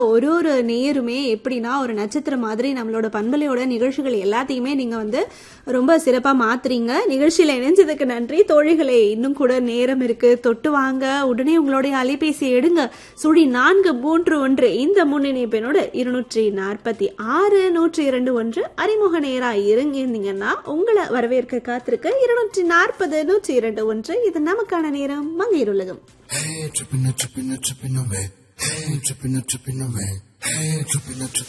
ஒரு ஒரு நேருமே எப்படின்னா ஒரு நட்சத்திரம் மாதிரி நம்மளோட பண்பலையோட நிகழ்ச்சிகள் எல்லாத்தையுமே நீங்க வந்து ரொம்ப சிறப்பா மாத்துறீங்க நிகழ்ச்சியில இணைஞ்சதுக்கு நன்றி தோழிகளே இன்னும் கூட நேரம் இருக்கு தொட்டு வாங்க உடனே உங்களுடைய அலைபேசி எடுங்க சுழி நான்கு மூன்று ஒன்று இந்த முன்னிணைப்பினோடு இருநூற்றி நாற்பத்தி ஆறு நூற்றி இரண்டு ஒன்று அறிமுக நேரா இருந்தீங்கன்னா உங்களை வரவேற்க காத்திருக்க இருநூற்றி நாற்பது நூற்றி இரண்டு ஒன்று இது நமக்கான நேரம் மங்கையுலகம் Hey, tripping, tripping, tripping away. Hey, tripping, tripping away. Hey, tripping, tripping.